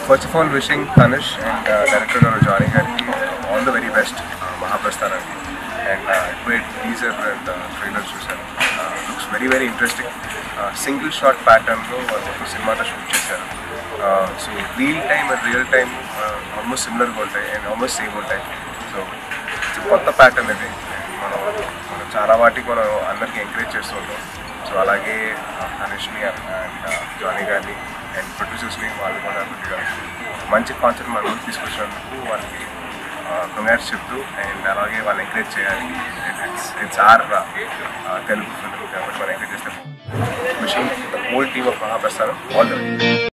first of all wishing Tanish and director గారు Johnny గారికి all the very best మహాప్రస్థానానికి and ఇప్పుడే టీజర్ అండ్ ట్రైలర్ చూశాను looks very very interesting single shot ప్యాటర్న్లో వాళ్ళు ఒక సినిమాతో షూట్ చేశారు so real time and real time almost సిమిలర్గా ఉంటాయి అండ్ ఆల్మోస్ట్ సేమ్ ఉంటాయి సో కొత్త ప్యాటర్న్ ఇది మనం మనం చాలా వాటికి మనం అందరికీ ఎంకరేజ్ చేస్తూ ఉంటాం సో అలాగే హనీష్ని అండ్ జానీ గారిని అండ్ ప్రొడ్యూసర్స్ని వాళ్ళు కూడా కొద్దిగా మంచి కాన్సెప్ట్ మన ముందు తీసుకొచ్చినందుకు వాళ్ళకి కంగ్రాట్స్ చెప్తూ అండ్ అలాగే వాళ్ళు ఎంకరేజ్ చేయాలి it's it's our Telugu film కాబట్టి మనం ఎంకరేజ్ చేస్తే విషయం whole team of Mahaprasthanam all the